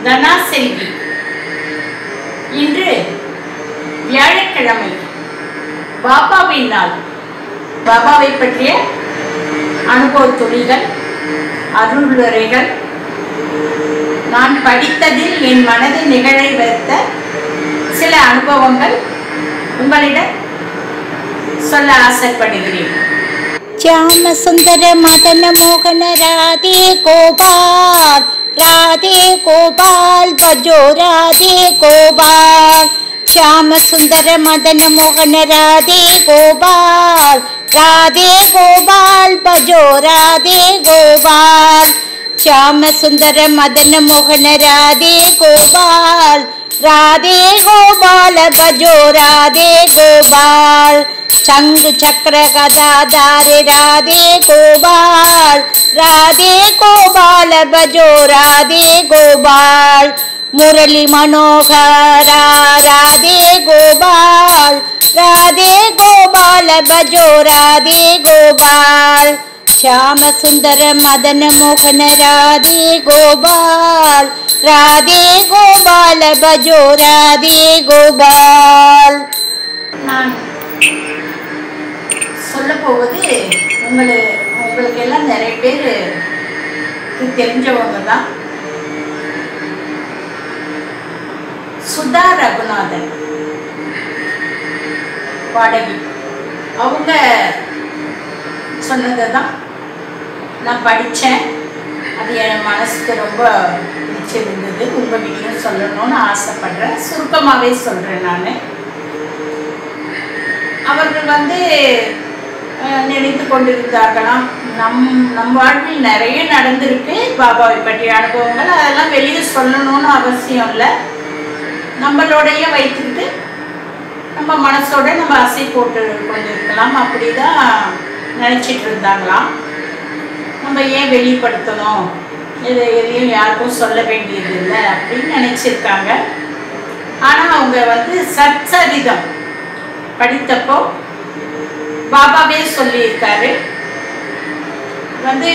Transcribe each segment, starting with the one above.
தனா செல்வி இன்று வியாழக்கிழமை பாபாவின் நாள் பாபாவை பற்றிய அனுபவ துளிகள் அருளுரைகள் நான் படித்ததில் என் மனதை நிகழ வைத்த சில அனுபவங்கள் உங்களிடம் சொல்ல ஆசைப்படுகிறேன் श्याम सुंदर मदन मोहन राधे गोपाल राधे गोपाल बजो राधे गोपाल श्याम सुंदर मदन मोहन राधे गोपाल राधे गोपाल बजो राधे गोपाल श्याम सुंदर मदन मोहन राधे गोपाल राधे गोपाल भजो राधे गोपाल शंख चक्र गदाधार राधे गोपाल राधे गोपाल भजो राधे गोपाल मुरली मनोहरा राधे गोपाल राधे गोपाल भजो राधे गोपाल श्याम सुंदर मदन मोहन राधे गोपाल राधे गोपाल भजो राधे गोपाल நான் சொல்ல போவது உங்களை உங்களுக்கு எல்லாம் நிறைய பேருக்கு தெரிஞ்சவங்க தான் சுதா ரகுநாதன் பாடகி அவங்க சொன்னதை தான் நான் படித்தேன் அது என் மனசுக்கு ரொம்ப பிடிச்சிருந்தது உங்கள் வீட்லையும் சொல்லணும்னு ஆசைப்படுறேன் சுருக்கமாகவே சொல்கிறேன் நான் அவர்கள் வந்து அஹ், நினைத்து கொண்டிருந்தார்களாம் நம் நம் வாழ்வில் நிறைய நடந்திருக்கு பாபாவை பற்றிய அனுபவங்கள் அதெல்லாம் வெளியே சொல்லணும்னு அவசியம் இல்லை நம்மளோடைய வைத்துக்கிட்டு நம்ம மனசோட நம்ம அசை போட்டு கொண்டிருக்கலாம் அப்படிதான் நினச்சிட்டு இருந்தாங்களாம் நம்ம ஏன் வெளிப்படுத்தணும் இது எதையும் யாருக்கும் சொல்ல வேண்டியது இல்லை அப்படின்னு நினச்சிருக்காங்க ஆனால் அவங்க வந்து சச்சரிதம் படித்தப்போ பாபாவே சொல்லியிருக்காரு வந்து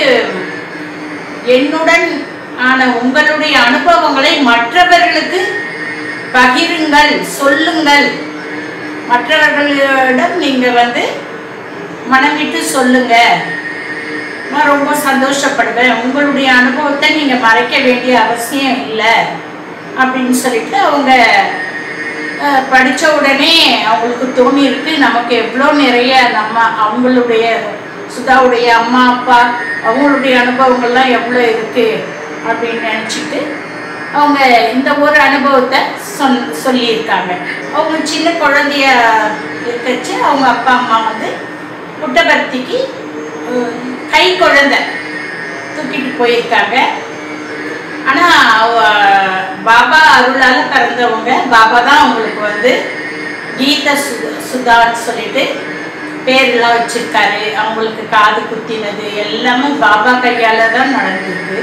என்னுடன் ஆன உங்களுடைய அனுபவங்களை மற்றவர்களுக்கு பகிருங்கள் சொல்லுங்கள் மற்றவர்களிடம் நீங்க வந்து மனம் விட்டு சொல்லுங்க நான் ரொம்ப சந்தோஷப்படுவேன் உங்களுடைய அனுபவத்தை நீங்க மறைக்க வேண்டிய அவசியம் இல்லை அப்படின்னு சொல்லிட்டு அவங்க அஹ், படிச்ச உடனே அவங்களுக்கு தோணி இருக்கு நமக்கு எவ்வளோ நிறைய நம்ம அவங்களுடைய சுதாவுடைய அம்மா அப்பா அவங்களுடைய அனுபவங்கள்லாம் எவ்வளோ இருக்கு அப்படின்னு நினச்சிட்டு அவங்க இந்த ஒரு அனுபவத்தை சொல் சொல்லியிருக்காங்க அவங்க சின்ன குழந்தைய இருக்கச்சு அவங்க அப்பா அம்மா வந்து புட்டபர்த்திக்கு அஹ், கை குழந்தை தூக்கிட்டு போயிருக்காங்க ஆனா அவ பாபா அருளால பிறந்தவங்க பாபா தான் அவங்களுக்கு வந்து கீத சுதா சுதான்னு சொல்லிட்டு பேர்லாம் வச்சிருக்காரு அவங்களுக்கு காது குத்தினது எல்லாமே பாபா கையால தான் நடந்திருக்கு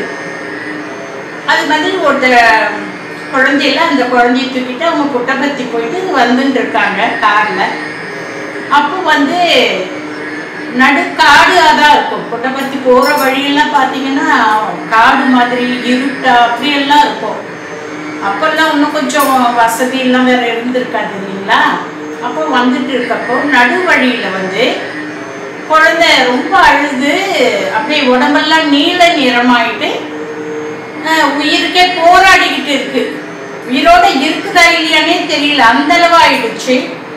அது மாதிரி ஒரு குழந்தையில அந்த குழந்தைய தூக்கிட்டு அவங்க புட்டபத்தி போயிட்டு வந்துட்டு இருக்காங்க கார்ல அப்போ வந்து நடுக்காடு அதான் இருக்கும் புட்டபத்தி போற வழியெல்லாம் பார்த்தீங்கன்னா காடு மாதிரி இருட்டா அப்படியெல்லாம் இருக்கும் அப்பெல்லாம் இன்னும் கொஞ்சம் வசதி எல்லாம் வேற இருந்திருக்காது இல்லைங்களா அப்போ வந்துட்டு இருக்கப்போ நடு வழியில வந்து குழந்தை ரொம்ப அழுது அப்படியே உடம்பெல்லாம் நீல நிறமாயிட்டு ஆஹ் உயிருக்கே போராடிக்கிட்டு இருக்கு உயிரோட இருக்குதா இல்லையானே தெரியல அந்த அளவு ஆயிடுச்சு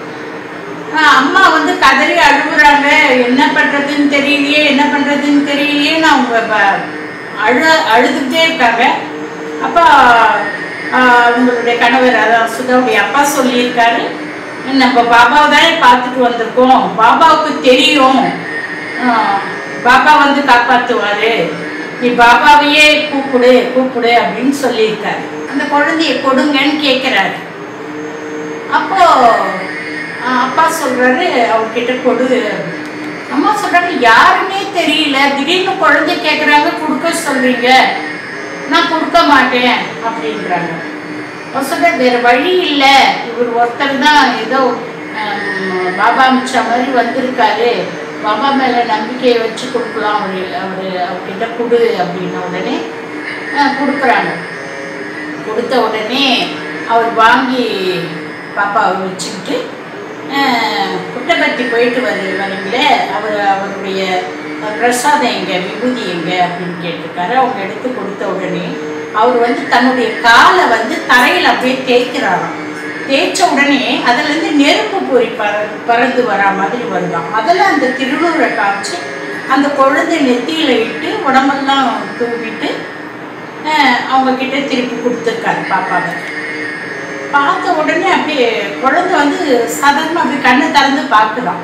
ஆஹ் அம்மா வந்து கதறி அழுகுறாங்க என்ன பண்றதுன்னு தெரியலையே என்ன பண்றதுன்னு தெரியலையேன்னு அவங்க ப- அழு அழுதுகிட்டே இருக்காங்க அப்பா ஆஹ் அவங்களுடைய கணவர் அதான் சுதாவுடைய அப்பா சொல்லியிருக்காரு நம்ம பாபாவை தானே பார்த்துட்டு வந்திருக்கோம் பாபாவுக்கு தெரியும் ஆஹ் பாபா வந்து காப்பாத்துவாரு நீ பாபாவையே கூப்பிடு கூப்பிடு அப்படின்னு சொல்லியிருக்காரு அந்த குழந்தைய கொடுங்கன்னு கேட்குறாரு அப்போ ஆஹ், அப்பா சொல்றாரு அவர்கிட்ட கொடு அம்மா சொல்றாங்க யாருன்னே தெரியல திடீர்னு குழந்தை கேட்குறாங்க கொடுக்க சொல்றீங்க நான் கொடுக்க மாட்டேன் அப்படின்றாங்க அவர் சொல்ற வேற வழி இல்லை இவர் ஒருத்தர் தான் ஏதோ ஆம், பாபா அமிச்ச மாதிரி வந்திருக்காரு பாபா மேல நம்பிக்கையை வச்சு கொடுக்கலாம் அவரு அவரு அவர்கிட்ட கொடு அப்படின்ன உடனே ஆஹ், கொடுக்குறாங்க கொடுத்த உடனே அவர் வாங்கி பாப்பாவை வச்சுக்கிட்டு அஹ், புட்டபர்த்தி போயிட்டு வரு வரீங்களே அவர் அவருடைய பிரசாதம் எங்க விபூதி எங்க அப்படின்னு கேட்டிருக்காரு அவங்க எடுத்து கொடுத்த உடனே அவர் வந்து தன்னுடைய காலை வந்து தரையில் அப்படியே தேய்க்கிறாராம் தேய்ச்ச உடனே அதுலேருந்து நெருப்பு பொறி பற பறந்து வரா மாதிரி வருதாம் அதில் அந்த திருநூறை காமிச்சு அந்த குழந்தை நெத்தியில் இட்டு உடம்பெல்லாம் தூவிட்டு அஹ், அவங்க கிட்ட திருப்பி கொடுத்துருக்காரு பாப்பாவை பார்த்த உடனே அப்படியே குழந்தை வந்து சாதாரண அப்படியே கண்ணை திறந்து பார்க்குறான்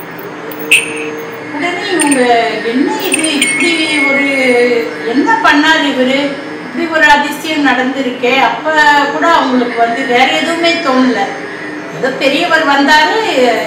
உடனே இவங்க என்ன இது இப்படி ஒரு என்ன பண்ணார் இவரு இப்படி ஒரு அதிசயம் நடந்திருக்கே அப்ப கூட அவங்களுக்கு வந்து வேற எதுவுமே தோணல ஏதோ பெரியவர் வந்தாரு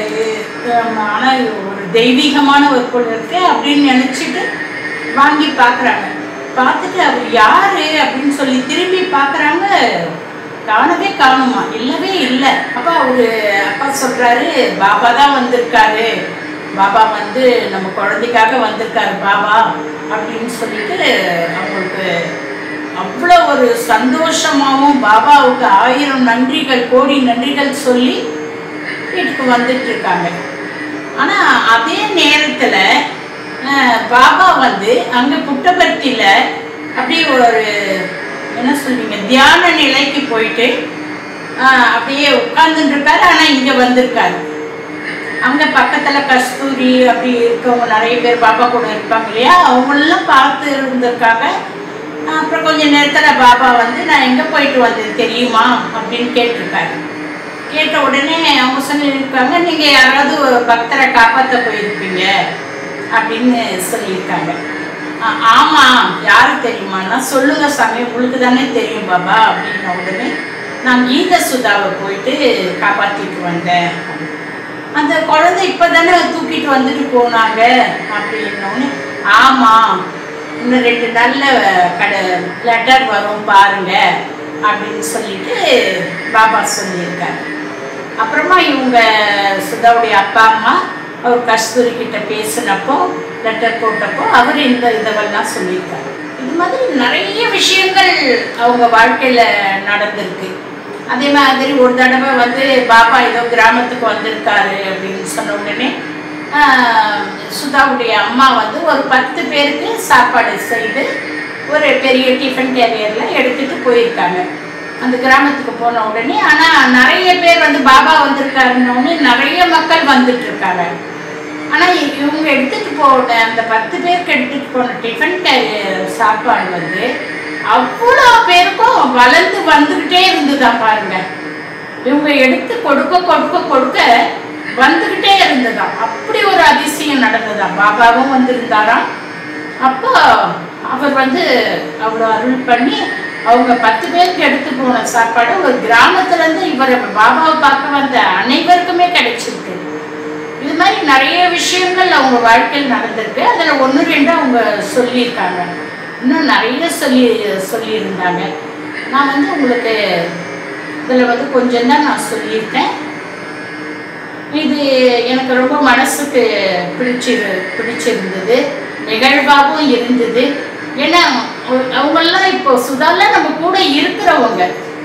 அஹ் ஆனா ஒரு தெய்வீகமான ஒரு பொருள் இருக்கு அப்படின்னு நினைச்சிட்டு வாங்கி பார்க்கறாங்க பார்த்துட்டு அவர் யாரு அப்படின்னு சொல்லி திரும்பி பார்க்கறாங்க காணவே காணுமா இல்லவே இல்லை அப்பா அவரு அப்பா சொல்றாரு பாபா தான் வந்திருக்காரு பாபா வந்து நம்ம குழந்தைக்காக வந்திருக்காரு பாபா அப்படின்னு சொல்லிட்டு அவங்களுக்கு அவ்வளோ ஒரு சந்தோஷமாகவும் பாபாவுக்கு ஆயிரம் நன்றிகள் கோடி நன்றிகள் சொல்லி வீட்டுக்கு வந்துட்டு இருக்காங்க ஆனால் அதே நேரத்தில் பாபா வந்து அங்கே புட்டபர்த்தியில் அப்படியே ஒரு என்ன சொல்வீங்க தியான நிலைக்கு போயிட்டு ஆஹ், அப்படியே உட்கார்ந்துட்டு இருக்காரு ஆனால் இங்கே வந்திருக்காரு அங்கே பக்கத்தில் கஸ்தூரி அப்படி இருக்கவங்க நிறைய பேர் பாபா கூட இருப்பாங்க இல்லையா அவங்களெல்லாம் பார்த்து இருந்திருக்காங்க அப்புறம் கொஞ்ச நேரத்தில் பாபா வந்து நான் எங்கே போயிட்டு வந்தது தெரியுமா அப்படின்னு கேட்டிருக்காரு கேட்ட உடனே அவங்க சொல்லியிருக்காங்க நீங்கள் யாராவது ஒரு பக்தரை காப்பாற்ற போயிருப்பீங்க அப்படின்னு சொல்லியிருக்காங்க "ஆ, ஆமா யாரு தெரியுமான்னா சொல்லுங்க சாமி உங்களுக்கு தானே தெரியும் பாபா அப்படின்ன உடனே நான் கீத சுதாவை போயிட்டு காப்பாற்றிட்டு வந்தேன் அந்த குழந்தை இப்பதானே தூக்கிட்டு வந்துட்டு போனாங்க அப்படின்னோடனே ஆமா இன்னும் ரெண்டு நாள்ல கடை லெட்டர் வரும் பாருங்க அப்படின்னு சொல்லிட்டு பாபா சொல்லியிருக்காரு அப்புறமா இவங்க சுதாவுடைய அப்பா அம்மா அவர் கஸ்தூரி கிட்ட பேசினப்போ லெட்டர் போட்டப்போ அவர் இந்த இதெல்லாம் சொல்லியிருக்காரு இது மாதிரி நிறைய விஷயங்கள் அவங்க வாழ்க்கையில நடந்திருக்கு அதே மாதிரி ஒரு தடவை வந்து பாபா ஏதோ கிராமத்துக்கு வந்திருக்காரு அப்படின்னு சொன்ன உடனே ஆஹ், சுதாவுடைய அம்மா வந்து ஒரு பத்து பேருக்கு சாப்பாடு செய்து ஒரு பெரிய டிஃபன் கேரியரில் எடுத்துட்டு போயிருக்காங்க அந்த கிராமத்துக்கு போன உடனே ஆனால் நிறைய பேர் வந்து பாபா வந்திருக்காருன்ன உடனே நிறைய மக்கள் வந்துட்டு இருக்காங்க ஆனால் இவங்க எடுத்துட்டு போன அந்த பத்து பேருக்கு எடுத்துட்டு போன டிஃபன் கேரியர் சாப்பாடு வந்து அவ்வளோ பேருக்கும் வளர்ந்து வந்துக்கிட்டே இருந்துதான் பாருங்க இவங்க எடுத்து கொடுக்க கொடுக்க கொடுக்க வந்துக்கிட்டே இருந்ததாம் அப்படி ஒரு அதிசயம் நடந்ததாம் பாபாவும் வந்திருந்தாராம் அப்போ அவர் வந்து அவ்வளோ அருள் பண்ணி அவங்க பத்து பேருக்கு எடுத்து போன சாப்பாடு ஒரு கிராமத்துல இருந்து இவரை பாபாவை பார்க்க வந்த அனைவருக்குமே கிடைச்சிருக்கு இது மாதிரி நிறைய விஷயங்கள் அவங்க வாழ்க்கையில் நடந்திருக்கு அதில் ஒன்று ரெண்டு அவங்க சொல்லியிருக்காங்க இன்னும் நிறைய சொல்லி சொல்லியிருந்தாங்க நான் வந்து உங்களுக்கு இதில் வந்து கொஞ்சம் தான் நான் சொல்லியிருக்கேன் இது எனக்கு ரொம்ப மனசுக்கு பிடிச்சிரு பிடிச்சிருந்தது நிகழ்வாகவும் இருந்தது ஏன்னா அவங்க- அவங்கெல்லாம் இப்போ சுதாலாம் நம்ம கூட இருக்கிறவங்க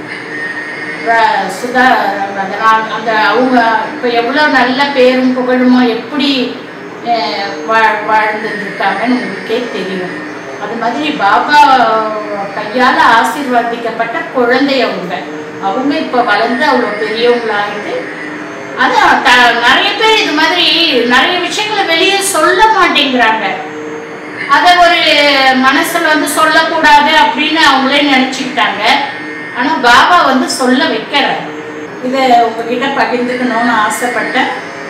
ர- சுதா ரமதனான் அந்த அவங்க இப்போ எவ்வளோ நல்ல பேரும் புகழுமோ எப்படி அஹ், வாழ் வாழ்ந்துருக்காங்கன்னு உங்களுக்கே தெரியும் அது மாதிரி பாபா கையால் ஆசீர்வதிக்கப்பட்ட குழந்தை அவங்க அவங்க இப்போ வளர்ந்து அவ்வளோ பெரியவங்களாகிட்டு அதான் த- நிறைய பேர் இது மாதிரி நிறைய விஷயங்களை வெளியே சொல்ல மாட்டேங்கிறாங்க அதை ஒரு மனசுல வந்து சொல்லக்கூடாது அப்படின்னு அவங்களே நினச்சிக்கிட்டாங்க ஆனால் பாபா வந்து சொல்ல வைக்கிறார் இதை உங்ககிட்ட பகிர்ந்துக்கணும்னு ஆசைப்பட்டேன்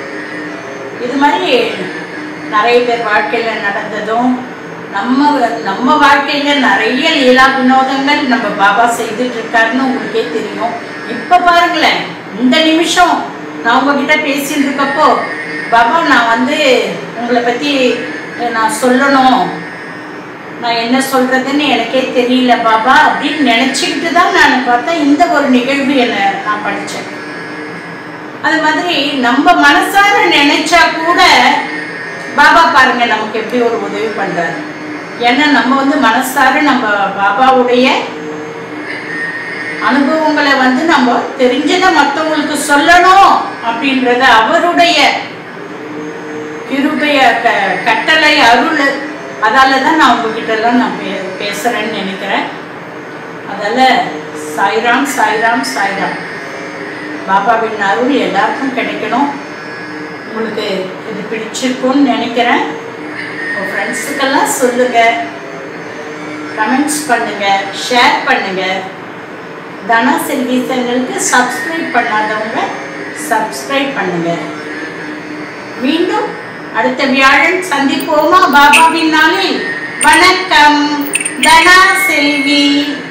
இது மாதிரி நிறைய பேர் வாழ்க்கையில் நடந்ததும் நம்ம நம்ம வாழ்க்கையில நிறைய லீலா வினோதங்கள் நம்ம பாபா செய்துட்டு இருக்காருன்னு உங்களுக்கே தெரியும் இப்போ பாருங்களேன் இந்த நிமிஷம் நான் உங்ககிட்ட பேசிட்டு இருக்கப்போ பாபா நான் வந்து உங்களை பற்றி நான் சொல்லணும் நான் என்ன சொல்றதுன்னு எனக்கே தெரியல பாபா அப்படின்னு நினச்சிக்கிட்டு தான் நான் பார்த்தா இந்த ஒரு நிகழ்வு என்னை நான் படித்தேன் அது மாதிரி நம்ம மனசார நினைச்சா கூட பாபா பாருங்க நமக்கு எப்படி ஒரு உதவி பண்றாரு ஏன்னா நம்ம வந்து மனசார நம்ம பாபாவுடைய அனுபவங்களை வந்து நம்ம தெரிஞ்சதை மற்றவங்களுக்கு சொல்லணும் அப்படின்றத அவருடைய கிருபைய க கட்டளை அருள் அதால தான் நான் உங்ககிட்ட எல்லாம் நான் பே பேசுகிறேன்னு நினைக்கிறேன் அதால சாய்ராம் சாய்ராம் சாய்ராம் பாபாவின் அருள் எல்லாருக்கும் கிடைக்கணும் உங்களுக்கு இது பிடிச்சிருக்கும்னு நினைக்கிறேன் உங்கள் ஃப்ரெண்ட்ஸுக்கெல்லாம் சொல்லுங்கள் கமெண்ட்ஸ் பண்ணுங்கள் ஷேர் பண்ணுங்கள் தனா செல்வி சேனலுக்கு சப்ஸ்கிரைப் பண்ணாதவங்க சப்ஸ்கிரைப் பண்ணுங்கள் மீண்டும் அடுத்த வியாழன் சந்திப்போமா பாபாவின் நாளில் வணக்கம் தனா செல்வி